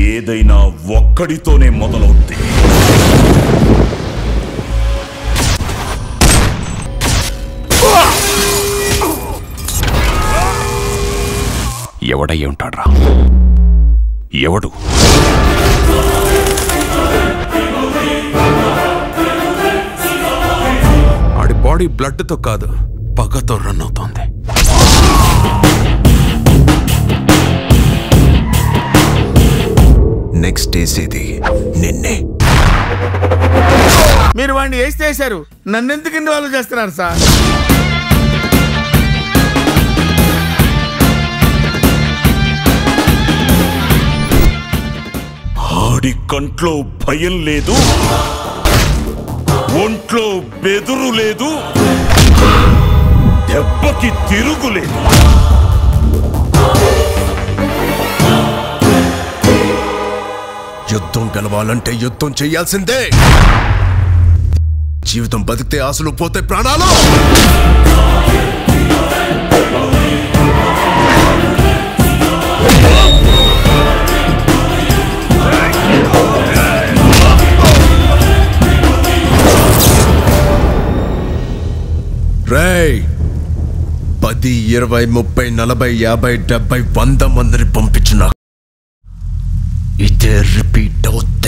ఏదైనా ఒక్కడితోనే మొదలవుద్ది ఎవడై ఉంటాడ్రా ఎవడు ఆడి బాడీ బ్లడ్తో కాదు పగతో రన్ అవుతోంది నెక్స్ట్ వేసేది నిన్నే మీరు వాడిని వేసి చేశారు నన్ను ఎందుకు ఇన్వాల్వ్ చేస్తున్నారు సార్ ఆడి కంట్లో భయం లేదు ఒంట్లో బెదురు లేదు దెబ్బకి తిరుగులేదు యుద్ధం గెలవాలంటే యుద్ధం చెయ్యాల్సిందే జీవితం బతికితే ఆశలు పోతే ప్రాణాలు రేయ్ పది ఇరవై ముప్పై నలభై యాభై డెబ్బై వంద మందిని పంపించిన ఇదే రిపీట్ అవుతే